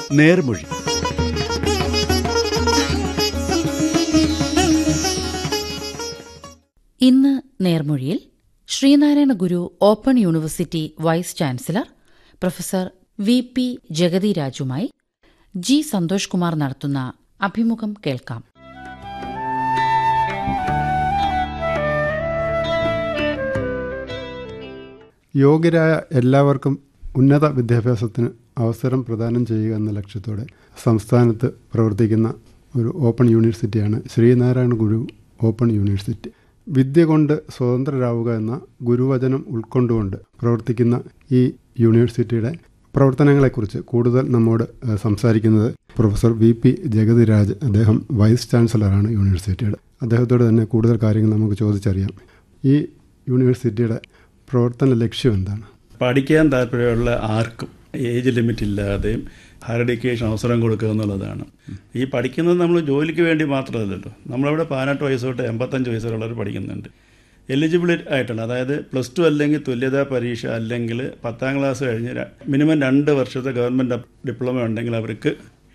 നേർമൊഴി ഇന്ന് നേർമൊഴിയിൽ Sreenarayana Guru open university vice chancellor professor V P Jagathy രാജുമായി ജി സന്തോഷ് കുമാർ നടത്തുന്ന അഭിമുഖം കേൾക്കാം യോഗ്യരായ എല്ലാവർക്കും ഉന്നത വിദ്യാഭ്യാസത്തിന് അവസരം പ്രദാനം ചെയ്യുക എന്ന ലക്ഷ്യത്തോടെ സംസ്ഥാനത്ത് പ്രവർത്തിക്കുന്ന ഒരു ഓപ്പൺ യൂണിവേഴ്സിറ്റിയാണ് ശ്രീനാരായണ ഗുരു ഓപ്പൺ യൂണിവേഴ്സിറ്റി വിദ്യ കൊണ്ട് സ്വതന്ത്രരാവുക എന്ന ഗുരുവചനം ഉൾക്കൊണ്ടുകൊണ്ട് പ്രവർത്തിക്കുന്ന ഈ യൂണിവേഴ്സിറ്റിയുടെ പ്രവർത്തനങ്ങളെക്കുറിച്ച് കൂടുതൽ നമ്മോട് ഏഹ്, സംസാരിക്കുന്നത് പ്രൊഫസർ വി പി ജഗതിരാജ് അദ്ദേഹം വൈസ് ചാൻസലറാണ് യൂണിവേഴ്സിറ്റിയുടെ അദ്ദേഹത്തോട് തന്നെ കൂടുതൽ കാര്യങ്ങൾ നമുക്ക് ചോദിച്ചറിയാം ഈ യൂണിവേഴ്സിറ്റിയുടെ പ്രവർത്തന ലക്ഷ്യം എന്താണ് പഠിക്കാൻ താല്പര്യമുള്ള ആർക്കും ഏജ് ലിമിറ്റ് ഇല്ലാതെയും ഹയർ എഡ്യൂക്കേഷൻ അവസരം കൊടുക്കുക എന്നുള്ളതാണ് ഈ പഠിക്കുന്നത് നമ്മൾ ജോലിക്ക് വേണ്ടി മാത്രമല്ലല്ലോ നമ്മളവിടെ പതിനെട്ട് വയസ്സ് തൊട്ട് എൺപത്തഞ്ച് വയസ്സ് വരെയുള്ളവർ പഠിക്കുന്നുണ്ട് എലിജിബിലിറ്റി ആയിട്ടുള്ള അതായത് പ്ലസ് ടു അല്ലെങ്കിൽ തുല്യതാ പരീക്ഷ അല്ലെങ്കിൽ പത്താം ക്ലാസ് കഴിഞ്ഞ് ര- മിനിമം രണ്ട് വർഷത്തെ ഗവൺമെൻറ് ഡിപ്ലോമ ഉണ്ടെങ്കിൽ അവർക്ക്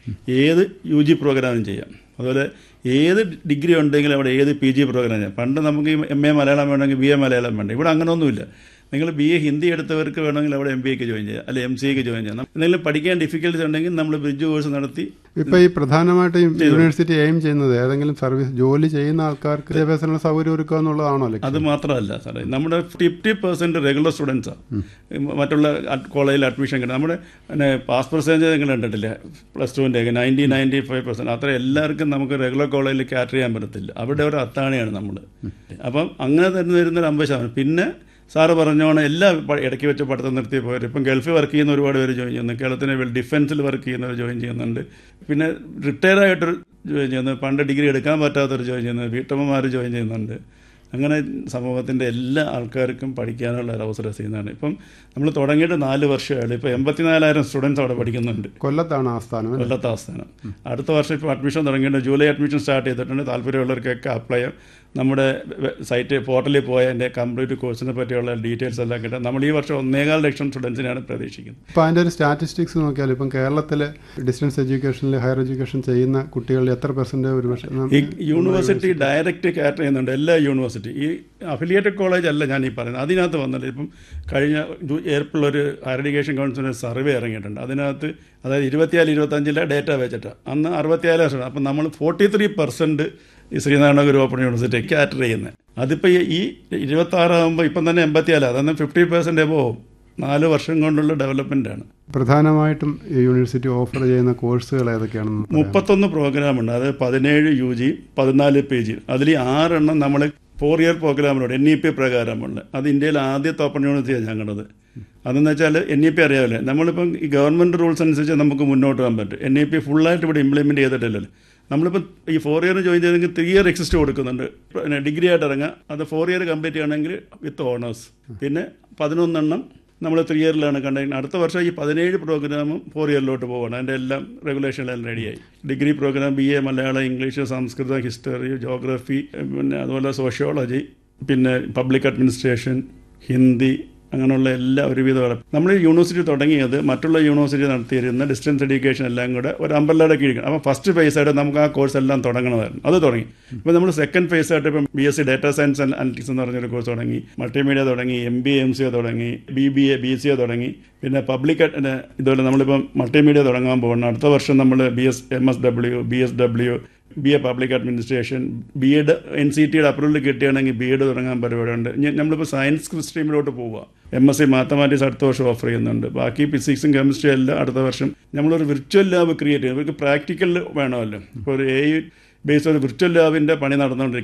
ഏത് യു ജി പ്രോഗ്രാമും ചെയ്യാം അതുപോലെ ഏത് ഡിഗ്രി ഉണ്ടെങ്കിലും അവിടെ ഏത് പി ജി പ്രോഗ്രാം ചെയ്യാം പണ്ട് നമുക്ക് എം എ മലയാളം വേണമെങ്കിൽ ബി എ മലയാളം വേണ്ട ഇവിടെ അങ്ങനെയൊന്നുമില്ല നിങ്ങൾ ബി എ ഹിന്ദി എടുത്തവർക്ക് വേണമെങ്കിൽ അവിടെ എം ബി എക്ക് ജോയിൻ ചെയ്യാം അല്ലെങ്കിൽ എം സി എക്ക് ജോയിൻ ചെയ്യാം എന്തെങ്കിലും പഠിക്കാൻ ഡിഫിക്കൽറ്റി ഉണ്ടെങ്കിൽ നമ്മൾ ബ്രിഡ്ജ് കോഴ്സ് നടത്തി ഇപ്പൊ ഈ പ്രധാനമായിട്ടും യൂണിവേഴ്സിറ്റി എയിം ചെയ്യുന്നത് ഏതെങ്കിലും സർവീസ് ജോലി ചെയ്യുന്ന ആൾക്കാർക്ക് വിദ്യാഭ്യാസത്തിനുള്ള സൗകര്യം ഒരുക്കുക എന്നുള്ളതാണോ ലക്ഷ്യം അത് മാത്രമല്ല സാറേ നമ്മുടെ ഫിഫ്റ്റി പെർസെൻറ്റ് റെഗുലർ സ്റ്റുഡൻസാണ് മറ്റുള്ള കോളേജിൽ അഡ്മിഷൻ കിട്ടും നമ്മുടെ പിന്നെ പാസ് പെർസെൻറ്റേജ് നിങ്ങൾ കണ്ടിട്ടില്ല പ്ലസ് ടുവിൻ്റെ നയൻറ്റി നയൻറ്റി ഫൈവ് പെർസെൻറ്റ് അത്ര എല്ലാവർക്കും നമുക്ക് റെഗുലർ കോളേജിൽ ക്യാറ്റർ ചെയ്യാൻ പറ്റത്തില്ല അവിടെ ഒരു അത്താണിയാണ് നമ്മൾ അപ്പം അങ്ങനെ തന്നെ വരുന്നൊരു അമ്പത് ശതമാനം പിന്നെ സാറ് പറഞ്ഞോണം എല്ലാ പ- ഇടയ്ക്ക് വെച്ച് പഠിത്തം നിർത്തി പോയവർ ഇപ്പം ഗൾഫിൽ വർക്ക് ചെയ്യുന്ന ഒരുപാട് പേര് ജോയിൻ ചെയ്യുന്നു കേരളത്തിന് വെൽ ഡിഫൻസിൽ വർക്ക് ചെയ്യുന്നവർ ജോയിൻ ചെയ്യുന്നുണ്ട് പിന്നെ റിട്ടയർ ആയിട്ടൊരു ജോയിൻ ചെയ്യുന്നു പണ്ട് ഡിഗ്രി എടുക്കാൻ പറ്റാത്തവർ ജോയിൻ ചെയ്യുന്നത് വീട്ടമ്മമാർ ജോയിൻ ചെയ്യുന്നുണ്ട് അങ്ങനെ സമൂഹത്തിൻ്റെ എല്ലാ ആൾക്കാർക്കും പഠിക്കാനുള്ള ഒരു അവസരം ചെയ്യുന്നതാണ് ഇപ്പം നമ്മൾ തുടങ്ങിയിട്ട് നാല് വർഷമായുള്ളൂ ഇപ്പോൾ എൺപത്തിനാലായിരം സ്റ്റുഡൻസ് അവിടെ പഠിക്കുന്നുണ്ട് കൊല്ലത്താണ് ആസ്ഥാനം അല്ലേ? കൊല്ലത്തെ ആസ്ഥാനം അടുത്ത വർഷം ഇപ്പോൾ അഡ്മിഷൻ തുടങ്ങിയിട്ട് ജൂലൈ അഡ്മിഷൻ സ്റ്റാർട്ട് ചെയ്തിട്ടുണ്ട് താല്പര്യമുള്ളവർക്കൊക്കെ അപ്ലൈ ചെയ്യാം നമ്മുടെ വെ- സൈറ്റ് പോർട്ടലിൽ പോയ എൻ്റെ കംപ്ലീറ്റ് കോഴ്സിനെ പറ്റിയുള്ള ഡീറ്റെയിൽസ് എല്ലാം കിട്ടാം നമ്മൾ ഈ വർഷം ഒന്നേകാൽ ലക്ഷം സ്റ്റുഡൻസിനാണ് പ്രതീക്ഷിക്കുന്നത് ഇപ്പൊ അതിന്റെ ഒരു സ്റ്റാറ്റിസ്റ്റിക്സ് നോക്കിയാൽ ഇപ്പം കേരളത്തിലെ ഡിസ്റ്റൻസ് എഡ്യൂക്കേഷനിൽ ഹയർ എഡ്യൂക്കേഷൻ ചെയ്യുന്ന കുട്ടികളിൽ എത്ര പെർസെന്റ് ഒരു പക്ഷേ ഈ യൂണിവേഴ്സിറ്റി ഡയറക്റ്റ് കാറ്റർ ചെയ്യുന്നുണ്ട് എല്ലാ യൂണിവേഴ്സിറ്റി ഈ അഫിലിയേറ്റഡ് കോളേജ് അല്ല ഞാൻ ഈ പറയുന്നത് അതിനകത്ത് വന്നിട്ട് ഇപ്പം കഴിഞ്ഞ ജൂ- ഏപ്രിൽ ഒരു ഹയർ എഡ്യൂക്കേഷൻ കൗൺസിലിന് സർവേ ഇറങ്ങിയിട്ടുണ്ട് അതിനകത്ത് അതായത് ഇരുപത്തിയാല് ഇരുപത്തഞ്ചിലെ ഡേറ്റ വെച്ചിട്ട് അന്ന് അറുപത്തിയാല് ലക്ഷം അപ്പം നമ്മൾ ഫോർട്ടി ത്രീ പെർസെൻറ്റ് ഈ Sreenarayana Guru open university cater ചെയ്യുന്നത് അതിപ്പോൾ ഈ ഇരുപത്തി ആറാകുമ്പോൾ ഇപ്പം തന്നെ എൺപത്തിയാല് അതൊന്നും ഫിഫ്റ്റി പെർസെൻറ്റ് എബോ നാല് വർഷം കൊണ്ടുള്ള ഡെവലപ്മെൻ്റ് ആണ് പ്രധാനമായിട്ടും ഈ യൂണിവേഴ്സിറ്റി ഓഫർ ചെയ്യുന്ന കോഴ്സുകൾ ഏതൊക്കെയാണെന്ന് പറയാമോ? മുപ്പത്തൊന്ന് പ്രോഗ്രാമുണ്ട് അത് പതിനേഴ് യു ജി പതിനാല് പി ജി അതിൽ ആറെണ്ണം നമ്മൾ ഫോർ ഇയർ പ്രോഗ്രാമിനോട് എൻ ഇ പി പ്രകാരമുള്ള അത് ഇന്ത്യയിൽ ആദ്യത്തെ ഓപ്പൺ യൂണിവേഴ്സിറ്റിയാണ് ഞങ്ങളത് അതെന്ന് വെച്ചാൽ എൻ ഇ പി അറിയാമല്ലോ നമ്മളിപ്പം ഈ ഗവൺമെൻറ് റൂൾസ് അനുസരിച്ച് നമുക്ക് മുന്നോട്ട് പോകാൻ പറ്റും എൻ ഇ പി ഫുള്ളായിട്ട് ഇവിടെ ഇംപ്ലിമെൻറ്റ് ചെയ്തിട്ടില്ലല്ലോ നമ്മളിപ്പോൾ ഈ ഫോർ ഇയർ ജോയിൻ ചെയ്തെങ്കിൽ ത്രീ ഇയർ എക്സിസ്റ്റ് കൊടുക്കുന്നുണ്ട് പിന്നെ ഡിഗ്രി ആയിട്ട് ഇറങ്ങാം അത് ഫോർ ഇയർ കംപ്ലീറ്റ് ചെയ്യണമെങ്കിൽ വിത്ത് ഓണേഴ്സ് പിന്നെ പതിനൊന്നെണ്ണം നമ്മൾ ത്രീ ഇയറിലാണ് കണ്ടത് അടുത്ത വർഷം ഈ പതിനേഴ് പ്രോഗ്രാമും ഫോർ ഇയറിലോട്ട് പോകണം അതിൻ്റെ എല്ലാം റെഗുലേഷനെല്ലാം റെഡിയായി degree programme B A Malayalam English Sanskrit history geography പിന്നെ അതുപോലെ സോഷ്യോളജി പിന്നെ പബ്ലിക് അഡ്മിനിസ്ട്രേഷൻ ഹിന്ദി അങ്ങനെയുള്ള എല്ലാ ഒരുവിധം നമ്മൾ ഈ യൂണിവേഴ്സിറ്റി തുടങ്ങിയത് മറ്റുള്ള യൂണിവേഴ്സിറ്റി നടത്തിയിരുന്ന ഡിസ്റ്റൻസ് എഡ്യൂക്കേഷൻ എല്ലാം കൂടെ ഒരു അമ്പലയുടെ കീഴിൽ അപ്പോൾ ഫസ്റ്റ് ഫേസ് ആയിട്ട് നമുക്ക് ആ കോഴ്സ് എല്ലാം തുടങ്ങണമായിരുന്നു അത് തുടങ്ങി ഇപ്പോൾ നമ്മൾ സെക്കൻഡ് ഫേസ് ആയിട്ട് ഇപ്പം B S C data science and analytics എന്ന് പറഞ്ഞൊരു കോഴ്സ് തുടങ്ങി മൾട്ടിമീഡിയ തുടങ്ങി എം ബി എം സി തുടങ്ങി B B A B C A തുടങ്ങി പിന്നെ പബ്ലിക് ഇതുപോലെ നമ്മളിപ്പം മൾട്ടിമീഡിയ തുടങ്ങാൻ പോകുന്നു അടുത്ത വർഷം നമ്മൾ B S M S W B S W B A public administration B Ed N C ടിയുടെ അപ്രൂവൽ കിട്ടുകയാണെങ്കിൽ ബി എഡ് തുടങ്ങാൻ പരിപാടിയുണ്ട് ഇനി നമ്മളിപ്പോൾ സയൻസ് സ്ട്രീമിലോട്ട് പോവുക എം എസ് സി മാത്തമാറ്റിക്സ് അടുത്ത വർഷം ഓഫർ ചെയ്യുന്നുണ്ട് ബാക്കി ഫിസിക്സും കെമിസ്ട്രി എല്ലാം അടുത്ത വർഷം നമ്മളൊരു വിർച്വൽ ലാബ് ക്രിയേറ്റ് ചെയ്യും ഇവർക്ക് പ്രാക്ടിക്കൽ വേണമല്ലോ ഇപ്പോൾ ഒരു എ ബേസ് ഒരു വിർച്വൽ ലാബിൻ്റെ പണി നടന്നുകൊണ്ടിരിക്കും